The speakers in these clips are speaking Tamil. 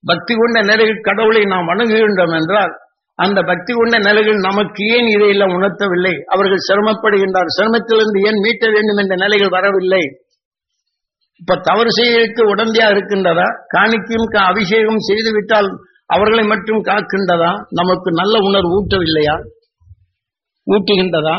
பக்தி கொண்ட நிலையில் கடவுளை நாம் வணங்குகின்றோம் என்றால் அந்த பக்தி கொண்ட நிலையில் நமக்கு ஏன் இதையெல்லாம் உணர்த்தவில்லை அவர்கள் சிரமப்படுகின்றார் சிரமத்திலிருந்து ஏன் மீட்ட வேண்டும் என்ற நிலைகள் வரவில்லை இப்ப தவறு செய்யறதுக்கு உடந்தையா இருக்கின்றதா காணிக்கும் கா- அபிஷேகம் செய்துவிட்டால் அவர்களை மட்டும் காக்கின்றதா நமக்கு நல்ல உணர்வு ஊட்டவில்லையா ஊட்டுகின்றதா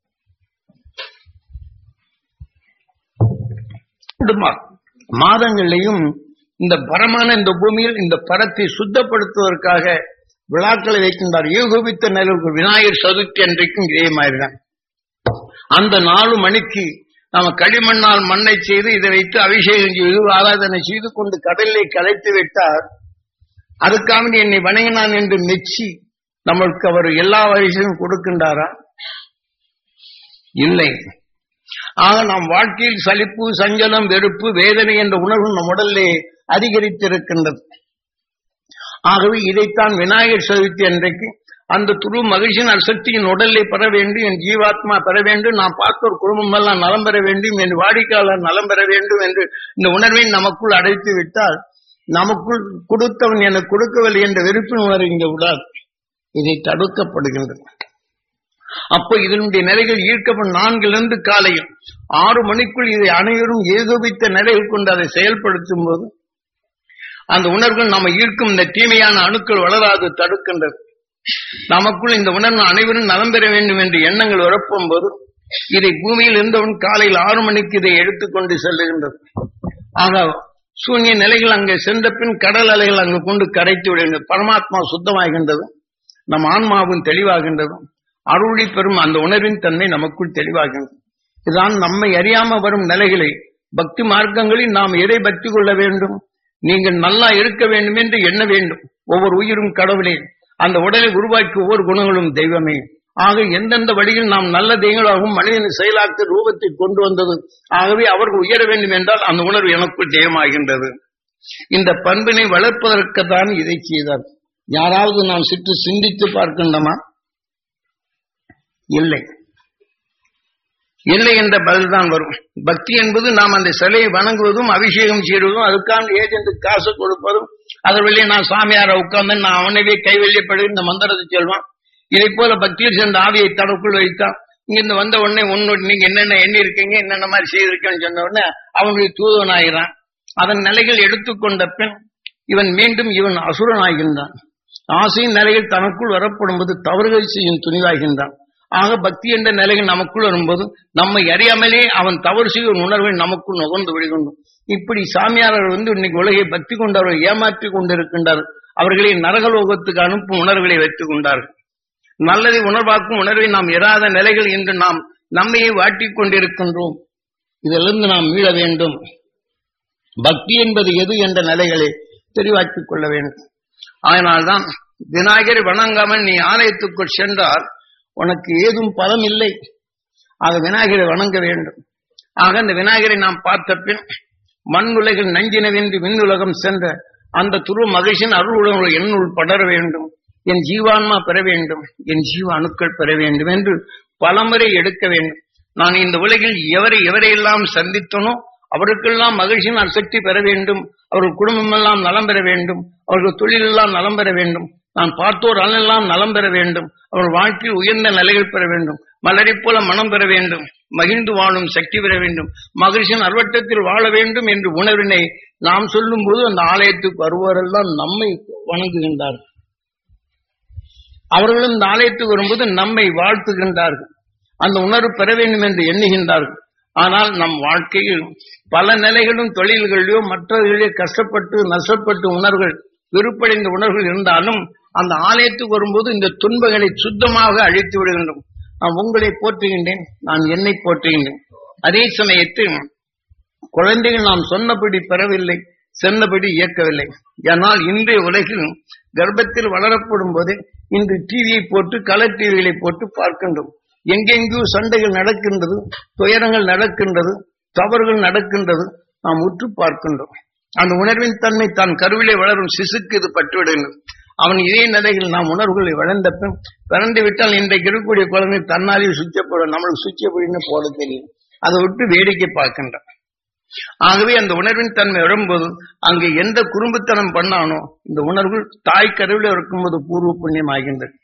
குடும்ப மாதங்களிலையும் இந்த பரமான இந்த பூமியில் இந்த பரத்தை சுத்தப்படுத்துவதற்காக விழாக்களை வைக்கின்றார் ஏகோபித்த நிலவுக்கு விநாயகர் சதுர்த்தி அன்றைக்கும் இதே மாதிரிதான் அந்த நாலு மணிக்கு நாம களிமண்ணால் மண்ணை செய்து இதை வைத்து அபிஷேகம் செய்து ஆராதனை செய்து கொண்டு கடலிலே கலைத்து விட்டார் அதுக்காக என்னை வணங்கினான் என்று மெச்சி நம்மளுக்கு அவர் எல்லா வயசையும் கொடுக்கின்றாரா இல்லை ஆக நாம் வாழ்க்கையில் சலிப்பு சஞ்சலம் வெறுப்பு வேதனை என்ற உணர்வு நம் உடலிலே அதிகரித்திருக்கின்றது ஆகவே இதைத்தான் விநாயகர் சதுர்த்தி அன்றைக்கு அந்த துரு மகிழ்ச்சியின் அசக்தியின் உடலை பெற வேண்டும் என் ஜீவாத்மா பெற வேண்டும் நான் பார்த்த ஒரு குடும்பம் எல்லாம் நலம் பெற வேண்டும் என் வாடிக்கையாளர் நலம் பெற வேண்டும் என்று இந்த உணர்வை நமக்குள் அடைத்து விட்டால் நமக்குள் கொடுத்தவன் எனக்கு கொடுக்கவில்லை என்ற வெறுப்பின் உணர்வு இங்கே விடாது இதை தடுக்கப்படுகின்றது அப்போ இதனுடைய நிலைகள் ஈர்க்கப்படும் நான்கிலிருந்து காலையில் ஆறு மணிக்குள் இதை அனைவரும் ஏகோபித்த நிலையில் கொண்டு அதை செயல்படுத்தும் போது அந்த உணர்வுகள் நம்ம ஈர்க்கும் இந்த தீமையான அணுக்கள் வளராது தடுக்கின்றது நமக்குள் இந்த உணர்வு அனைவரும் நலம் பெற வேண்டும் என்று எண்ணங்கள் உரப்பும் போது இதை பூமியில் இருந்தவன் காலையில் ஆறு மணிக்கு இதை எடுத்துக்கொண்டு செல்லுகின்றது ஆக சூன்ய நிலைகள் அங்கே சென்ற பின் கடல் அலைகள் அங்கு கொண்டு கரைத்து விடுகின்றது பரமாத்மா சுத்தமாகின்றது நம் ஆன்மாவும் தெளிவாகின்றது அருளி பெறும் அந்த உணர்வின் தன்மை நமக்குள் தெளிவாகின்றது இதுதான் நம்மை அறியாம வரும் நிலைகளை பக்தி மார்க்கங்களில் நாம் எதை பக்தி கொள்ள வேண்டும் நீங்கள் நல்லா இருக்க வேண்டும் என்று எண்ண வேண்டும் ஒவ்வொரு உயிரும் கடவுளே அந்த உடலை உருவாக்கி ஒவ்வொரு குணங்களும் தெய்வமே ஆக எந்தெந்த வழியில் நாம் நல்ல தெய்வங்களாகவும் மனிதன் செயலாக்க ரூபத்தை கொண்டு வந்தது ஆகவே அவர்கள் உயர வேண்டும் என்றால் அந்த உணர்வு எனக்குள் ஜெயமாகின்றது இந்த பண்பினை வளர்ப்பதற்கு தான் இதை செய்தார் யாராவது நாம் சிற்று சிந்தித்து பார்க்கின்றோமா இல்லை இல்லை என்ற பதில்தான் வரும் பக்தி என்பது நாம் அந்த சிலையை வணங்குவதும் அபிஷேகம் செய்வதும் அதுக்கான ஏஜென்ட் காசு கொடுப்பதும் அதன் வழியே நான் சாமியார உட்கார்ந்து நான் அவனவே கைவெளியப்படு இந்த மந்திரத்தை சொல்வான் இதை போல பக்தியில் சேர்ந்த ஆவியை தனக்குள் வைத்தான் இங்கிருந்து வந்த உடனே உன்னோட நீங்க என்னென்ன எண்ணி இருக்கீங்க என்னென்ன மாதிரி செய்திருக்கேன்னு சொன்ன உடனே அவனுடைய தூதவனாகிறான் அதன் நிலைகள் எடுத்துக்கொண்ட பின் இவன் மீண்டும் இவன் அசுரனாகின்றான் ஆசையின் நிலையில் தனக்குள் வரப்படும் போது தவறுகள் செய்யும் துணிவாகின்றான் ஆக பக்தி என்ற நிலையில் நமக்குள் வரும்போது நம்மை அறியாமலே அவன் தவறு செய்யும் உணர்வை நமக்குள் நுகர்ந்து விடுகின்றோம் இப்படி சாமியாரர்கள் வந்து இன்னைக்கு உலகை பக்தி கொண்டவர்கள் ஏமாற்றி கொண்டிருக்கின்றார்கள் அவர்களை நரகலோகத்துக்கு அனுப்பும் உணர்வுகளை வைத்துக் கொண்டார்கள் நல்லதை உணர்வாக்கும் உணர்வை நாம் எறாத நிலைகள் இன்று நாம் நம்மையே வாட்டிக் கொண்டிருக்கின்றோம் இதிலிருந்து நாம் மீள வேண்டும் பக்தி என்பது எது என்ற நிலைகளை தெளிவாக்கிக் கொள்ள வேண்டும் அதனால்தான் விநாயகரை வணங்காமல் நீ ஆலயத்துக்குள் சென்றால் உனக்கு ஏதும் பலம் இல்லை ஆக விநாயகரை வணங்க வேண்டும் ஆக அந்த விநாயகரை நாம் பார்த்த பின் மண் உலகில் நஞ்சினவென்று விண்ணுலகம் சென்ற அந்த துரு மகிழ்ச்சியின் அருள் உலகம் என்னுள் படர வேண்டும் என் ஜீவான்மா பெற வேண்டும் என் ஜீவ அணுக்கள் பெற வேண்டும் என்று பலமுறை எடுக்க வேண்டும் நான் இந்த உலகில் எவரை எவரையெல்லாம் சந்தித்தனோ அவருக்கெல்லாம் மகிழ்ச்சியின் அசக்தி பெற வேண்டும் அவர்கள் குடும்பம் எல்லாம் நலம் பெற வேண்டும் அவர்கள் தொழில் எல்லாம் நலம் பெற வேண்டும் நான் பார்த்தோர் எல்லாம் நலம் பெற வேண்டும் அவர்கள் வாழ்க்கையில் உயர்ந்த நிலைகள் பெற வேண்டும் மலரை போல மனம் பெற வேண்டும் மகிழ்ந்து வாழும் சக்தி பெற வேண்டும் மகிழ்ச்சியின் அர்வட்டத்தில் வாழ வேண்டும் என்று உணர்வினை நாம் சொல்லும் போது அந்த ஆலயத்துக்கு வருவோரெல்லாம் நம்மை வணங்குகின்றார்கள் அவர்களும் இந்த ஆலயத்துக்கு வரும்போது நம்மை வாழ்த்துகின்றார்கள் அந்த உணர்வு பெற வேண்டும் என்று எண்ணுகின்றார்கள் ஆனால் நம் வாழ்க்கையில் பல நிலைகளும் தொழில்களிலோ மற்றவர்களே கஷ்டப்பட்டு நஷ்டப்பட்டு உணர்வுகள் வெறுப்படைந்த உணர்வுகள் இருந்தாலும் அந்த ஆலயத்துக்கு வரும்போது இந்த துன்பங்களை சுத்தமாக அழித்து விடுகின்றோம் நான் உங்களை போற்றுகின்றேன் நான் என்னை போற்றுகின்றேன் அதே சமயத்தில் குழந்தைகள் நாம் சொன்னபடி பெறவில்லை சென்னபடி இயக்கவில்லை ஆனால் இன்றைய உலகில் கர்ப்பத்தில் வளரப்படும் போது இன்று டிவியை போட்டு கலர் டிவிகளை போட்டு பார்க்கின்றோம் எங்கெங்கோ சண்டைகள் நடக்கின்றது துயரங்கள் நடக்கின்றது தவறுகள் நடக்கின்றது நாம் உற்று பார்க்கின்றோம் அந்த உணர்வின் தன்மை தான் கருவிலே வளரும் சிசுக்கு இது பட்டுவிடுகின்றது அவன் இதே நிலையில் நாம் உணர்வுகளை வளர்ந்த பின் பிறந்து விட்டால் இன்றைக்கு இருக்கக்கூடிய குழந்தை தன்னாலேயே சுவிச்ச போட நம்மளுக்கு சுவிச்ச போடின்னு போட தெரியும் அதை விட்டு வேடிக்கை பார்க்கின்றான் ஆகவே அந்த உணர்வின் தன்மை வரும்போது அங்கு எந்த குறும்புத்தனம் பண்ணானோ இந்த உணர்வு தாய் கருவில் இருக்கும்போது பூர்வ புண்ணியம் ஆகின்றது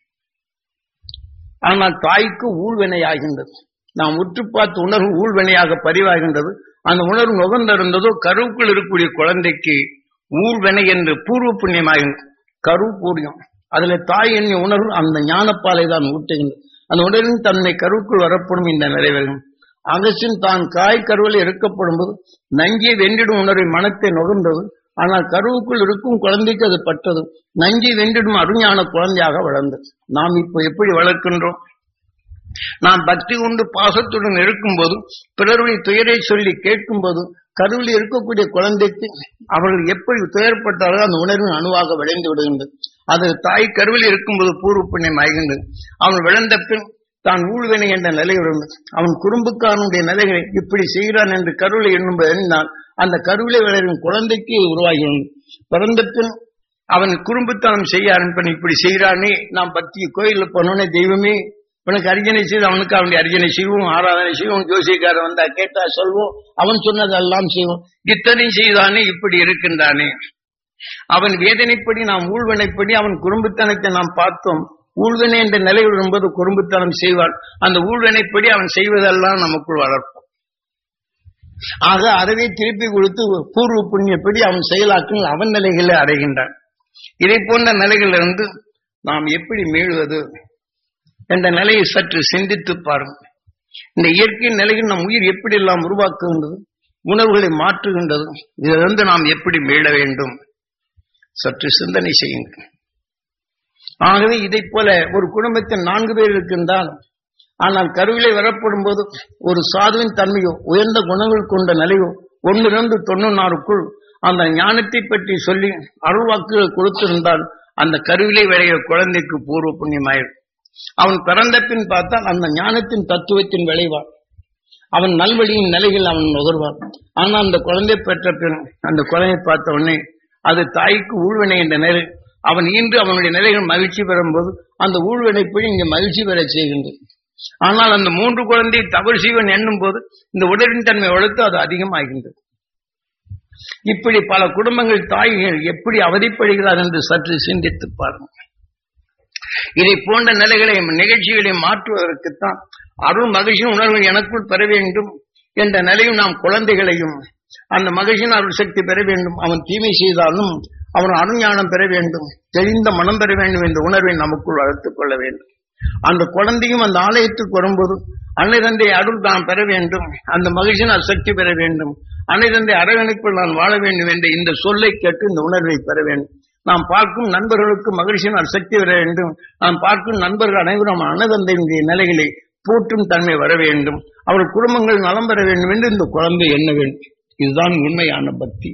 ஆனால் தாய்க்கு ஊழ்வினை ஆகின்றது நாம் உற்று பார்த்த உணர்வு ஊழ்வினையாக பதிவாகின்றது அந்த உணர்வு நுகர்ந்திருந்ததோ கருவுக்குள் இருக்கக்கூடிய குழந்தைக்கு ஊழ்வினை என்று பூர்வ புண்ணியமாகின்றது கரு பூரியம் அதுல தாய் எண்ணிய உணர்வு அந்த ஞானப்பாலை தான் ஊட்டுகின்றது அந்த உணர்வின் தன்மை கருவுக்குள் வரப்படும் இந்த நிறைவேறும் அகசின் தான் காய் கருவில் இருக்கப்படும் போது நஞ்சியை வென்றிடும் உணர்வை மனத்தை நுகர்ந்தது ஆனால் கருவுக்குள் இருக்கும் குழந்தைக்கு அது பட்டது நஞ்சி வென்றிடும் அருஞான குழந்தையாக வளர்ந்தது நாம் இப்போ எப்படி வளர்க்கின்றோம் நாம் பக்தி கொண்டு பாசத்துடன் இருக்கும்போது பிறருடைய துயரை சொல்லி கேட்கும்போது கருவில் இருக்கக்கூடிய குழந்தைக்கு அவர்கள் எப்படி துயரப்பட்டாலும் அந்த உணர்வின் அணுவாக விளைந்து விடுகின்றது அது தாய் கருவில் இருக்கும்போது பூர்வ புண்ணியம் ஆகின்றது அவன் விளைந்த பின் தான் ஊழ்வினை என்ற நிலை இருந்தது அவன் குறும்புக்காரனுடைய நிலைகளை இப்படி செய்கிறான் என்று கருவிலை எண்ணும்போது எண்ணினால் அந்த கருவிலை வளரும் குழந்தைக்கு உருவாகிறது பிறந்த பின் அவன் குறும்புத்தனம் செய்ய ஆரம்பிப்பன் இப்படி செய்கிறானே நாம் பக்தி கோயிலில் போனோன்னே தெய்வமே உனக்கு அர்ஜனை செய்து அவனுக்கு அவனுடைய அர்ஜனை செய்வோம் ஆராதனை செய்வோம் ஜோசியக்காரன் வந்தா கேட்டா சொல்வோம் அவன் சொன்னதெல்லாம் செய்வோம் இத்தனை செய்தானே இப்படி இருக்கின்றானே அவன் வேதனைப்படி நாம் ஊழ்வினைப்படி அவன் குறும்புத்தனத்தை நாம் பார்த்தோம் ஊழ்வினை என்ற நிலை வரும்போது குறும்புத்தனம் செய்வான் அந்த ஊழ்வினைப்படி அவன் செய்வதெல்லாம் நமக்குள் வளர்ப்போம் ஆக அறவே திருப்பி கொடுத்து பூர்வ புண்ணியப்படி அவன் செயலாக்கங்கள் அவன் நிலைகளை அடைகின்றான் இதை போன்ற நிலைகளிலிருந்து நாம் எப்படி மீள்வது என்ற நிலையை சற்று சிந்தித்து பாருங்கள் இந்த இயற்கை நிலையில் நம் உயிர் எப்படி எல்லாம் உருவாக்குகின்றது உணர்வுகளை மாற்றுகின்றது இதிலிருந்து நாம் எப்படி மீள வேண்டும் சற்று சிந்தனை செய்யுங்கள் ஆகவே இதை போல ஒரு குடும்பத்தில் நான்கு பேர் இருக்கின்றால் ஆனால் கருவிலை வரப்படும் போது ஒரு சாதுவின் தன்மையோ உயர்ந்த குணங்கள் கொண்ட நிலையோ ஒன்றிலிருந்து தொண்ணூறுக்குள் அந்த ஞானத்தை பற்றி சொல்லி அருள்வாக்குகள் கொடுத்திருந்தால் அந்த கருவிலை விளைய குழந்தைக்கு பூர்வ புண்ணியமாயிரும் அவன் பிறந்த பின் பார்த்தால் அந்த ஞானத்தின் தத்துவத்தின் விளைவான் அவன் நல்வழியின் நிலையில் அவன் நுகர்வான் ஆனால் அந்த குழந்தை பெற்ற பின் அந்த குழந்தை பார்த்த உடனே அது தாய்க்கு ஊழ்வினை என்ற நிலை அவன் ஈன்று அவனுடைய நிலைகள் மகிழ்ச்சி பெறும்போது அந்த ஊழ்வினைப்படி இங்கே மகிழ்ச்சி பெற செய்கின்றது ஆனால் அந்த மூன்று குழந்தை தவறு செய்வன் எண்ணும் போது இந்த உடலின் தன்மை வளர்த்து அது அதிகமாகின்றது இப்படி பல குடும்பங்கள் தாய்கள் எப்படி அவதிப்படுகிறார் என்று சற்று சிந்தித்து பாருங்கள் இதை போன்ற நிலைகளை நிகழ்ச்சிகளை மாற்றுவதற்குத்தான் அருள் மகிழ்ச்சி உணர்வு எனக்குள் பெற வேண்டும் என்ற நிலையும் நாம் குழந்தைகளையும் அந்த மகிழ்ச்சியின் அருள் சக்தி பெற வேண்டும் அவன் தீமை செய்தாலும் அவன் அருஞானம் பெற வேண்டும் தெளிந்த மனம் பெற வேண்டும் என்ற உணர்வை நமக்குள் வளர்த்துக் கொள்ள வேண்டும் அந்த குழந்தையும் அந்த ஆலயத்துக்கு வரும்போது அன்னை தந்தை அருள் தான் பெற வேண்டும் அந்த மகிழ்ச்சியின் சக்தி பெற வேண்டும் அன்னை தந்தை அரவணைப்பில் நான் வாழ வேண்டும் என்ற இந்த சொல்லை கேட்டு இந்த உணர்வை பெற வேண்டும் நாம் பார்க்கும் நண்பர்களுக்கு மகிழ்ச்சியின் சக்தி வர வேண்டும் நாம் பார்க்கும் நண்பர்கள் அனைவரும் அன்னதந்தையினுடைய நிலைகளை போற்றும் தன்மை வர வேண்டும் அவர் குடும்பங்கள் நலம் பெற வேண்டும் என்று இந்த குழந்தை எண்ண வேண்டும் இதுதான் உண்மையான பக்தி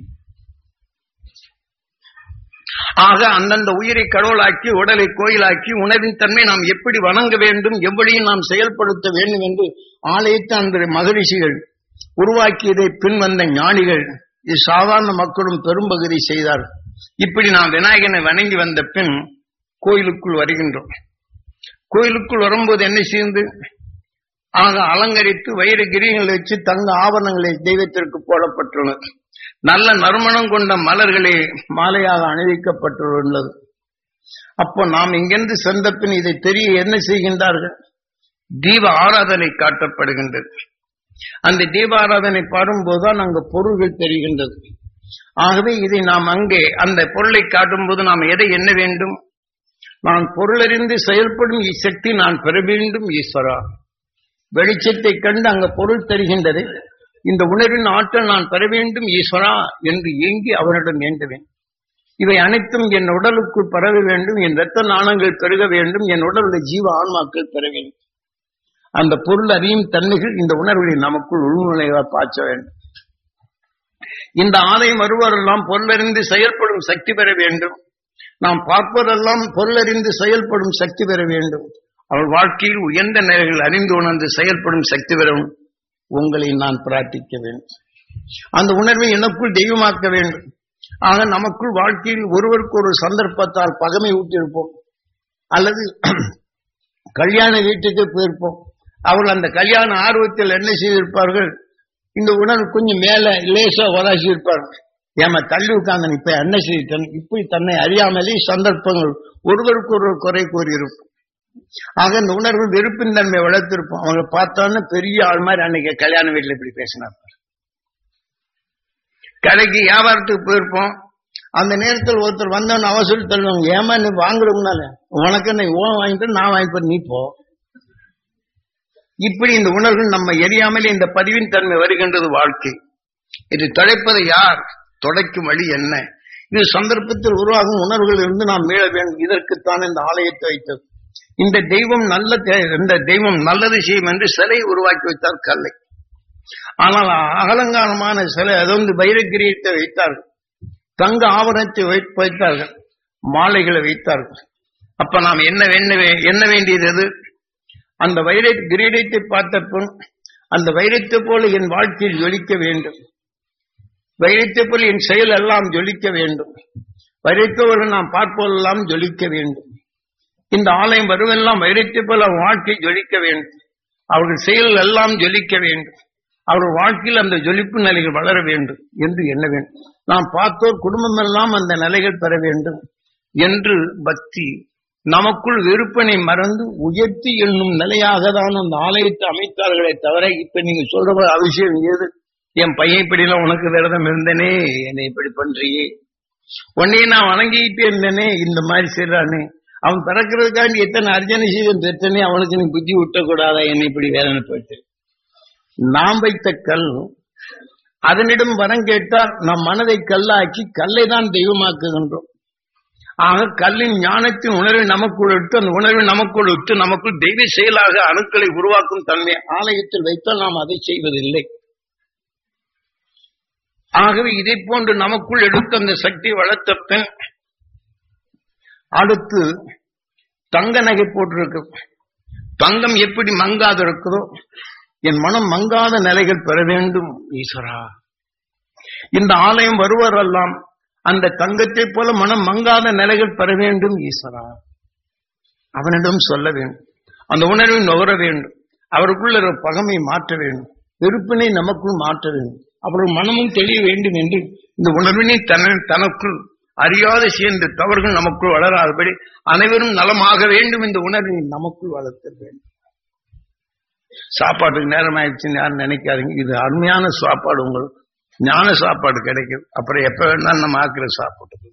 ஆக அந்தந்த உயிரை கடவுளாக்கி உடலை கோயிலாக்கி உணவின் தன்மை நாம் எப்படி வணங்க வேண்டும் எவ்வளியும் நாம் செயல்படுத்த வேண்டும் என்று ஆலயத்தை அந்த மகரிஷிகள் உருவாக்கியதை பின்வந்த ஞானிகள் இது சாதாரண மக்களும் பெரும்பகுதி செய்தார் இப்படி நாம் விநாயகனை வணங்கி வந்த பின் கோயிலுக்குள் வருகின்றோம் கோயிலுக்குள் வரும்போது என்ன செய்து ஆக அலங்கரித்து வைர கிரிகளை வச்சு தங்க ஆபரணங்களை தெய்வத்திற்கு போடப்பட்டுள்ளது நல்ல நறுமணம் கொண்ட மலர்களே மாலையாக அணிவிக்கப்பட்டுள்ளது அப்போ நாம் இங்கிருந்து சென்ற பின் இதை தெரிய என்ன செய்கின்றார்கள் தீப ஆராதனை காட்டப்படுகின்றது அந்த தீப ஆராதனை பாடும்போதுதான் அங்கு பொருள்கள் தெரிகின்றது ஆகவே இதை நாம் அங்கே அந்த பொருளை காட்டும்போது நாம் எதை எண்ண வேண்டும் நான் பொருளறிந்து செயல்படும் இச்சக்தி நான் பெற வேண்டும் ஈஸ்வரா வெளிச்சத்தை கண்டு அங்க பொருள் தருகின்றது இந்த உணர்வின் ஆற்றல் நான் பெற வேண்டும் ஈஸ்வரா என்று ஏங்கி அவனிடம் வேண்டுவேன் இவை அனைத்தும் என் உடலுக்குள் பரவ வேண்டும் என் இரத்த நாணங்கள் பெருக வேண்டும் என் உடலுடைய ஜீவ ஆன்மாக்கள் பெற வேண்டும் அந்த பொருள் அறியும் தன்மைகள் இந்த உணர்வுகளை நமக்குள் உள்நுழைவாக பாய்ச்ச வேண்டும் இந்த ஆலயம் வருவரெல்லாம் பொருளறிந்து செயல்படும் சக்தி பெற வேண்டும் நாம் பார்ப்பதெல்லாம் பொருளறிந்து செயல்படும் சக்தி பெற வேண்டும் அவள் வாழ்க்கையில் உயர்ந்த நிலைகள் அறிந்து உணர்ந்து செயல்படும் சக்தி பெறவும் உங்களை நான் பிரார்த்திக்க வேண்டும் அந்த உணர்வை எனக்குள் தெய்வமாக்க வேண்டும் ஆக நமக்குள் வாழ்க்கையில் ஒருவருக்கு ஒரு சந்தர்ப்பத்தால் பகமை ஊட்டியிருப்போம் அல்லது கல்யாண வீட்டுக்கு போயிருப்போம் அவர்கள் அந்த கல்யாண ஆர்வத்தில் என்ன செய்திருப்பார்கள் இந்த உணர்வு கொஞ்சம் மேல லேசா உராசி இருப்பார் ஏமா தள்ளி உட்கார்ந்து இப்ப என்ன செய்தன் இப்படி தன்னை அறியாமலே சந்தர்ப்பங்கள் ஒருவருக்கு ஒருவர் குறை கூறியிருக்கும் ஆக இந்த உணர்வு வெறுப்பின் தன்மை வளர்த்திருப்போம் அவங்க பார்த்தோன்னு பெரிய ஆள் மாதிரி அன்னைக்கு கல்யாண வீட்டுல இப்படி பேசினார் கடைக்கு வியாபாரத்துக்கு போயிருப்போம் அந்த நேரத்தில் ஒருத்தர் வந்தவன் அவசரம் தள்ளுவாங்க ஏமா நீ வாங்குறதுனால உனக்கு நீ ஓன் வாங்கிட்டு நான் வாங்கிப்பேன் நீ போ இப்படி இந்த உணர்வு நம்ம எரியாமலே இந்த பதிவின் தன்மை வருகின்றது வாழ்க்கை இது தொலைப்பதை யார் தொடைக்கும் வழி என்ன இது சந்தர்ப்பத்தில் உருவாகும் உணர்வுகள் இருந்து நாம் மீள வேண்டும் இதற்குத்தான் இந்த ஆலயத்தை வைத்தது இந்த தெய்வம் நல்ல இந்த தெய்வம் நல்லது செய்யும் என்று சிலை உருவாக்கி வைத்தார் கல்லை ஆனால் அகலங்காலமான சிலை அது வந்து வைரகிரியத்தை வைத்தார்கள் தங்க ஆவரணத்தை வைத்தார்கள் மாலைகளை வைத்தார்கள் அப்ப நாம் என்ன என்ன வேண்டியது எது அந்த வைர கிரீடத்தை பார்த்த பின் அந்த வைரத்தை போல என் வாழ்க்கையில் ஜொலிக்க வேண்டும் வைரத்தை போல என் செயல் எல்லாம் ஜொலிக்க வேண்டும் வைரத்தவர்கள் நாம் பார்ப்பதெல்லாம் ஜொலிக்க வேண்டும் இந்த ஆலயம் வருவெல்லாம் வைரத்தை போல வாழ்க்கை ஜொலிக்க வேண்டும் அவர்கள் செயல் எல்லாம் ஜொலிக்க வேண்டும் அவர்கள் வாழ்க்கையில் அந்த ஜொலிப்பு நிலைகள் வளர வேண்டும் என்று எண்ண வேண்டும் நாம் பார்த்தோர் குடும்பம் எல்லாம் அந்த நிலைகள் பெற வேண்டும் என்று பக்தி நமக்குள் வெறுப்பனை மறந்து உயர்த்தி என்னும் நிலையாக தான் அந்த ஆலயத்தை அமைத்தார்களே தவிர இப்ப நீங்க சொல்ற அவசியம் ஏது என் பையன் இப்படிலாம் உனக்கு விரதம் இருந்தனே என்னை இப்படி பண்றியே உன்னையே நான் வணங்கிட்டே இருந்தேனே இந்த மாதிரி செய்யறானே அவன் பிறக்கிறதுக்காண்டி எத்தனை அர்ஜனை செய்தன் பெற்றனே அவனுக்கு நீ புத்தி விட்டக்கூடாதா என்னை இப்படி வேதனை போயிட்டு நாம் வைத்த கல் அதனிடம் வரம் கேட்டால் நம் மனதை கல்லாக்கி கல்லை தான் தெய்வமாக்குகின்றோம் ஆக கல்லின் ஞானத்தின் உணர்வை நமக்குள் விட்டு அந்த உணர்வை நமக்குள் விட்டு நமக்குள் தெய்வ செயலாக அணுக்களை உருவாக்கும் தன்மை ஆலயத்தில் வைத்தால் நாம் அதை செய்வதில்லை ஆகவே இதை போன்று நமக்குள் எடுத்த அந்த சக்தி வளர்த்த பின் அடுத்து தங்க நகை போட்டிருக்கு தங்கம் எப்படி மங்காது இருக்குதோ என் மனம் மங்காத நிலைகள் பெற வேண்டும் ஈஸ்வரா இந்த ஆலயம் வருவரெல்லாம் அந்த தங்கத்தை போல மனம் மங்காத நிலைகள் பெற வேண்டும் ஈஸ்வரா அவனிடம் சொல்ல வேண்டும் அந்த உணர்வை நுகர வேண்டும் அவருக்குள்ள ஒரு பகமை மாற்ற வேண்டும் வெறுப்பினை நமக்குள் மாற்ற வேண்டும் அவர்கள் மனமும் தெளிய வேண்டும் என்று இந்த உணர்வினை தன தனக்குள் அறியாத சேர்ந்த தவறுகள் நமக்குள் வளராதபடி அனைவரும் நலமாக வேண்டும் இந்த உணர்வை நமக்குள் வளர்த்த வேண்டும் சாப்பாட்டுக்கு நேரம் ஆயிடுச்சுன்னு யாரும் நினைக்காதீங்க இது அருமையான சாப்பாடு உங்களுக்கு ஞான சாப்பாடு கிடைக்கும் அப்புறம் எப்ப வேணாலும் நம்ம ஆக்கிற சாப்பாட்டு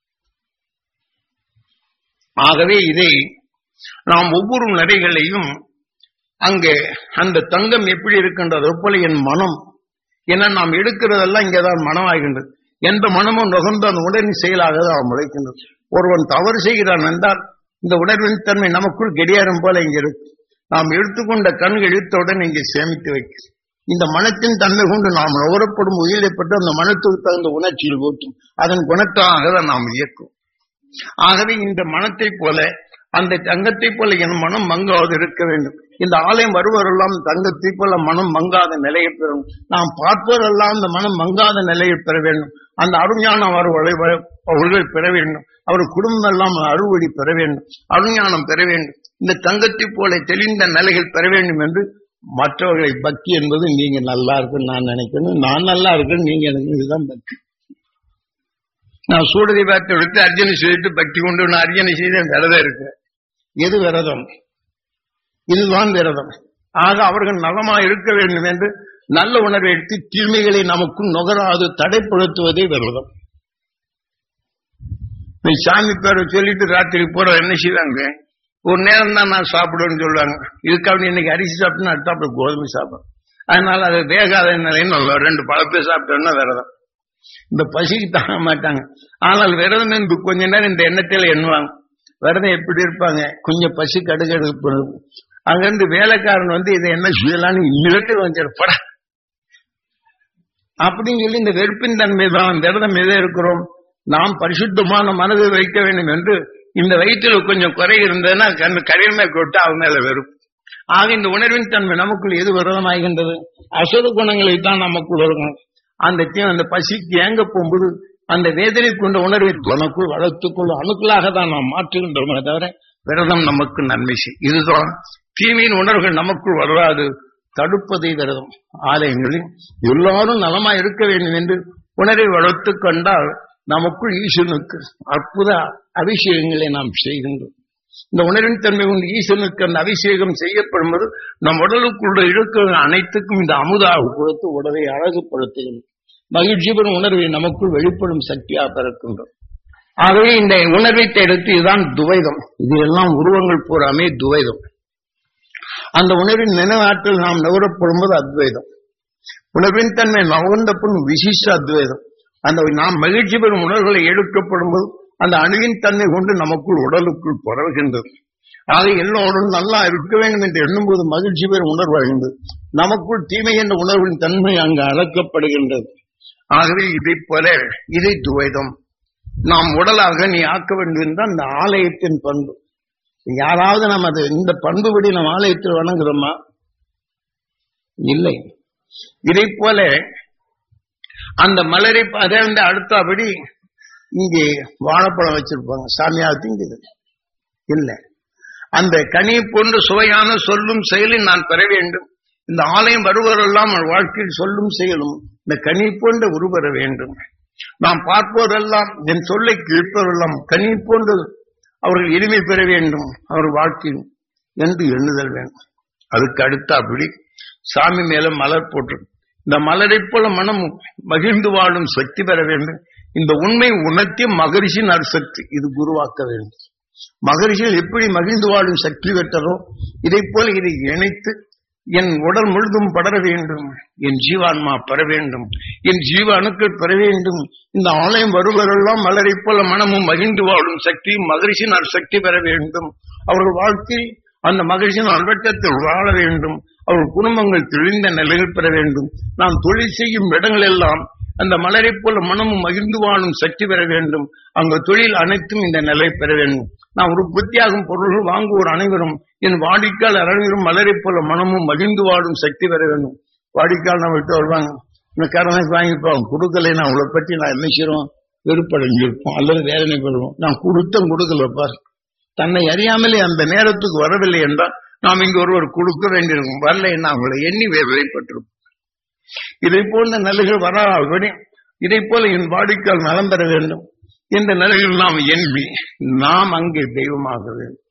ஆகவே இதை நாம் ஒவ்வொரு நடைகளையும் அங்கே அந்த தங்கம் எப்படி இருக்கின்றதோ போல என் மனம் ஏன்னா நாம் எடுக்கிறதெல்லாம் இங்கேதான் மனமாகின்றது எந்த மனமும் நுகர்ந்து அந்த உணர்வின் செயலாக தான் முளைக்கின்றது ஒருவன் தவறு செய்கிறான் என்றால் இந்த உணர்வின் தன்மை நமக்குள் கெடியாரம் போல இங்க இருக்கு நாம் எடுத்துக்கொண்ட கண்கள் இழுத்தவுடன் இங்கே சேமித்து வைக்கும் இந்த மனத்தின் தன்மை கொண்டு நாம் நுகரப்படும் உயிரிழப்பட்டு அந்த மனத்துக்கு தகுந்த உணர்ச்சியில் ஓட்டும் அதன் குணத்தாக தான் நாம் இயக்கும் ஆகவே இந்த மனத்தை போல அந்த தங்கத்தை போல என் மனம் மங்காது இருக்க வேண்டும் இந்த ஆலயம் வருவரெல்லாம் தங்கத்தை போல மனம் மங்காத நிலையை பெறும் நாம் பார்ப்பவரெல்லாம் இந்த மனம் மங்காத நிலையை பெற வேண்டும் அந்த அருஞானம் அவர்களை அவர்கள் பெற வேண்டும் அவர் குடும்பம் எல்லாம் அறுவடி பெற வேண்டும் அருஞானம் பெற வேண்டும் இந்த தங்கத்தை போல தெளிந்த நிலைகள் பெற வேண்டும் என்று மற்றவர்களை பக்தி என்பது நீங்க நல்லா இருக்குன்னு நான் நினைக்கணும் நான் நல்லா இருக்குன்னு நீங்க எனக்கு இதுதான் பக்தி நான் சூடதீபத்தை எடுத்து அர்ஜனை செய்துட்டு பக்தி கொண்டு நான் அர்ஜனை செய்த விரதம் இருக்கு எது விரதம் இதுதான் விரதம் ஆக அவர்கள் நலமா இருக்க வேண்டும் என்று நல்ல உணர்வை எடுத்து தீமைகளை நமக்கும் நுகராது தடைப்படுத்துவதே விரதம் நீ சாமி பேரை சொல்லிட்டு ராத்திரி போற என்ன செய்வாங்க ஒரு நேரம் தான் நான் சாப்பிடுவேன்னு சொல்லுவாங்க இதுக்காக இன்னைக்கு அரிசி சாப்பிட்டா அடுத்த அப்புறம் கோதுமை சாப்பிடும் அதனால அது வேகாத நிலைன்னு ரெண்டு பழப்பே சாப்பிட்டோம்னா விரதம் இந்த பசிக்கு தாங்க மாட்டாங்க ஆனால் விரதம் என்று கொஞ்ச நேரம் இந்த எண்ணத்தில் எண்ணுவாங்க விரதம் எப்படி இருப்பாங்க கொஞ்சம் பசி கடுகடுப்பு அங்கிருந்து வேலைக்காரன் வந்து இதை என்ன செய்யலாம்னு நிலத்தில் வந்துருப்பட அப்படின்னு சொல்லி இந்த வெறுப்பின் தன்மை தான் விரதம் எதை இருக்கிறோம் நாம் பரிசுத்தமான மனதை வைக்க வேண்டும் என்று இந்த வயிற்றில் கொஞ்சம் குறை இருந்ததுன்னா கண் கடினமே கொட்டு அவன் மேல வெறும் ஆக இந்த உணர்வின் தன்மை நமக்குள் எது விரதமாகின்றது அசுர குணங்களை தான் நமக்குள் வரும் அந்த அந்த பசிக்கு ஏங்க போகும்போது அந்த வேதனை கொண்ட உணர்வை நமக்குள் வளர்த்துக்கொள்ள அணுக்களாக தான் நாம் மாற்றுகின்றோமே தவிர விரதம் நமக்கு நன்மை செய் இதுதான் தீமையின் உணர்வுகள் நமக்குள் வராது தடுப்பதை விரதம் ஆலயங்களில் எல்லாரும் நலமா இருக்க வேண்டும் என்று உணரை வளர்த்து கொண்டால் நமக்குள் ஈசனுக்கு அற்புத அபிஷேகங்களை நாம் செய்கின்றோம் இந்த உணர்வின் தன்மை கொண்டு ஈசனுக்கு அந்த அபிஷேகம் செய்யப்படும் போது நம் உடலுக்குள்ள இருக்கிற அனைத்துக்கும் இந்த அமுதாக கொடுத்து உடலை அழகுபடுத்துகின்றோம் மகிழ்ச்சி பெறும் உணர்வை நமக்குள் வெளிப்படும் சக்தியாக பிறக்கின்றோம் ஆகவே இந்த உணர்வை எடுத்து இதுதான் துவைதம் இது எல்லாம் உருவங்கள் பூராமே துவைதம் அந்த உணர்வின் நினைவாற்றல் நாம் நுகரப்படும் போது அத்வைதம் உணர்வின் தன்மை நுகர்ந்த பின் விசிஷ்ட அத்வைதம் அந்த நாம் மகிழ்ச்சி பெறும் உணர்வுகளை எடுக்கப்படும் போது அந்த அணுவின் தன்மை கொண்டு நமக்குள் உடலுக்குள் பரவுகின்றது ஆக எல்லோரும் நல்லா இருக்க வேண்டும் என்று எண்ணும்போது மகிழ்ச்சி பெறும் உணர்வு அழிந்து நமக்குள் தீமை என்ற உணர்வின் தன்மை அங்கு அளக்கப்படுகின்றது ஆகவே இதை போல இதை துவைதம் நாம் உடலாக நீ ஆக்க வேண்டும் என்றால் அந்த ஆலயத்தின் பண்பு யாராவது நாம் அது இந்த பண்புபடி நம் ஆலயத்தில் வணங்குறோமா இல்லை இதை போல அந்த மலரை அதே அடுத்தபடி இங்கே வாழைப்பழம் வச்சிருப்பாங்க சாமியார் திங்குது இல்லை அந்த கனி போன்ற சுவையான சொல்லும் செயலும் நான் பெற வேண்டும் இந்த ஆலயம் வருவதெல்லாம் வாழ்க்கையில் சொல்லும் செயலும் இந்த கனி போன்ற உருவர வேண்டும் நாம் பார்ப்போரெல்லாம் என் சொல்லை கேட்பவரெல்லாம் கனி போன்று அவர்கள் இனிமை பெற வேண்டும் அவர் வாழ்க்கையில் என்று எண்ணுதல் வேண்டும் அதுக்கு அடுத்த அப்படி சாமி மேல மலர் போட்டு இந்த மலரை போல மனம் மகிழ்ந்து வாழும் சக்தி பெற வேண்டும் இந்த உண்மை உணர்த்திய மகரிஷின் அரிசக்தி இது குருவாக்க வேண்டும் மகரிஷிகள் எப்படி மகிழ்ந்து வாழும் சக்தி பெற்றரோ இதை போல இதை இணைத்து என் உடல் முழுதும் படர வேண்டும் என் ஜீவான்மா பெற வேண்டும் என் ஜீவ அணுக்கள் பெற வேண்டும் இந்த ஆலயம் வருவரெல்லாம் மலரை போல மனமும் மகிழ்ந்து வாழும் சக்தியும் மகிழ்ச்சியின் சக்தி பெற வேண்டும் அவர்கள் வாழ்க்கை அந்த மகிழ்ச்சியின் அல்வட்டத்தில் வாழ வேண்டும் அவர்கள் குடும்பங்கள் தெளிந்த நிலையில் பெற வேண்டும் நாம் தொழில் செய்யும் இடங்கள் எல்லாம் அந்த மலரை போல மனமும் மகிழ்ந்து வாழும் சக்தி பெற வேண்டும் அங்க தொழில் அனைத்தும் இந்த நிலை பெற வேண்டும் நாம் உற்பத்தியாகும் பொருள்கள் வாங்குவோர் அனைவரும் என் வாடிக்கையால் அனைவரும் மலரை போல மனமும் மகிழ்ந்து வாழும் சக்தி பெற வேண்டும் வாடிக்கையால் நம்ம விட்டு வருவாங்க இந்த கடனை வாங்கிப்போம் கொடுக்கலை நான் உங்களை பற்றி நான் என்ன செய்யறோம் வெறுப்படைஞ்சிருப்போம் அல்லது வேதனைப்படுவோம் நான் கொடுத்தும் கொடுக்கல பார் தன்னை அறியாமலே அந்த நேரத்துக்கு வரவில்லை என்றால் நாம் இங்கு ஒருவர் கொடுக்க வேண்டியிருக்கும் வரல என்ன அவங்களை எண்ணி வேதனைப்பட்டிருப்போம் இதை போன்ற நிலைகள் வராதபடி இதை போல என் வாடிக்கையால் நலம் பெற வேண்டும் இந்த நிலையில் நாம் எண்ணி நாம் அங்கே தெய்வமாக வேண்டும்